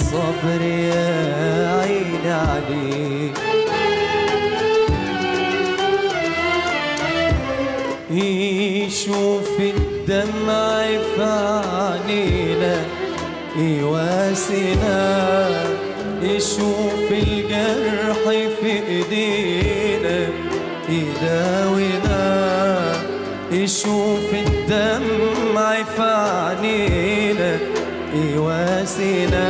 الصبر يا عيني عليك يشوف الدمع في عينينا يواسينا يشوف الجرح في ايدينا يداوينا يشوف الدمع في عينينا يواسينا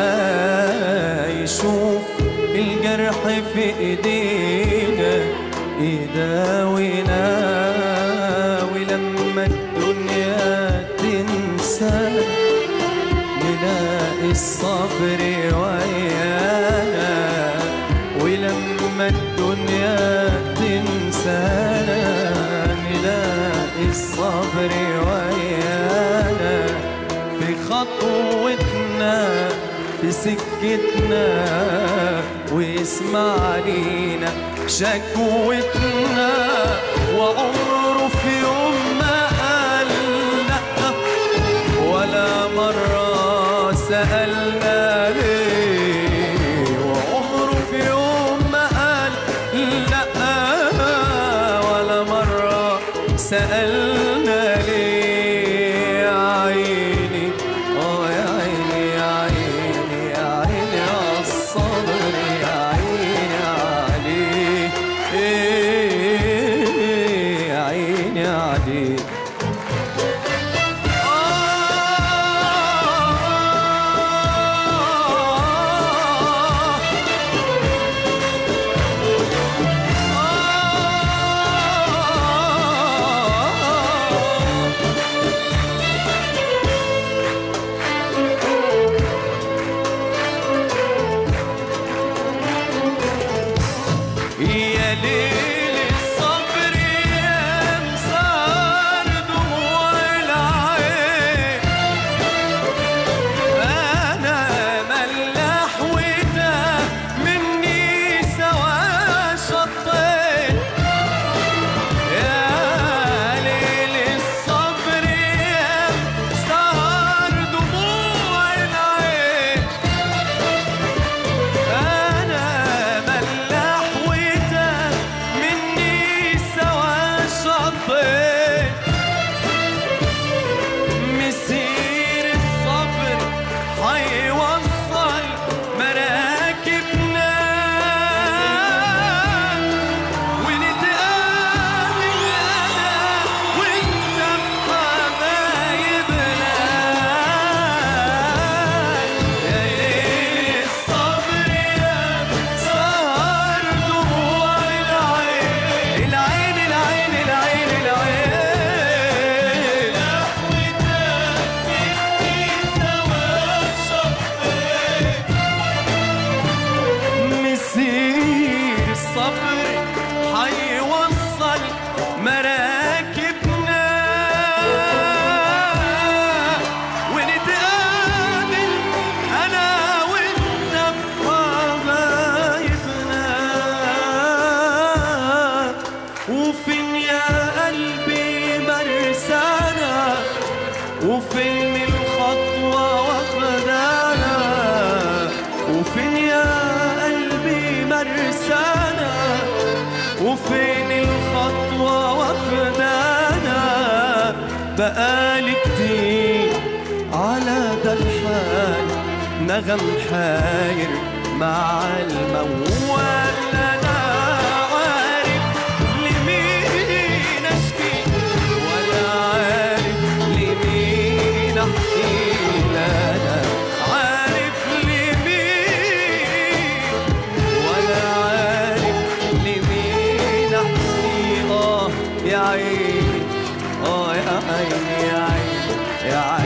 يشوف الجرح في ايدينا يداوينا ولما الدنيا تنسى نلاقي الصبر ويانا ولما الدنيا تنسانا نلاقي الصبر ويانا في خطوتنا في سكتنا ويسمع لينا شكوتنا وعمره في يوم ما قال لأ ولا مرة سألنا ليه وعمره في يوم ما قال لأ ولا مرة سألنا ليه يا عيني اه يا عيني يا عيني يا عيني على الصبر يا عيني عليك إيه يا عيني عليك يا ليل الصبر يا مسار دموع العين انا ملاح وده مني سوا شطين يا ليل الصبر يا مسار دموع العين أنا ملاح وده مني سوا شطين مسير الصبر حيوصل مراكبنا ونتقابل أنا وأنت في حبايبنا يا ليل الصبر يا سهر دموع العين العين العين العين العين مسير الصبر حيوصل مراكبنا ونتقابل انا وانت بحبايبنا وفين يا قلبي مرسانا وفين الخطوة واخدانا وفين يا قلبي مرسانا وفين الخطوة واخدانا بقالي كتير على ده الحال نغم حاير مع الموال انا عارف لمين اشكي ولا عارف لمين احكي لا انا عارف لمين ولا عارف لمين احكي اه يا عيني اه يا عيني يا عيني يا عيني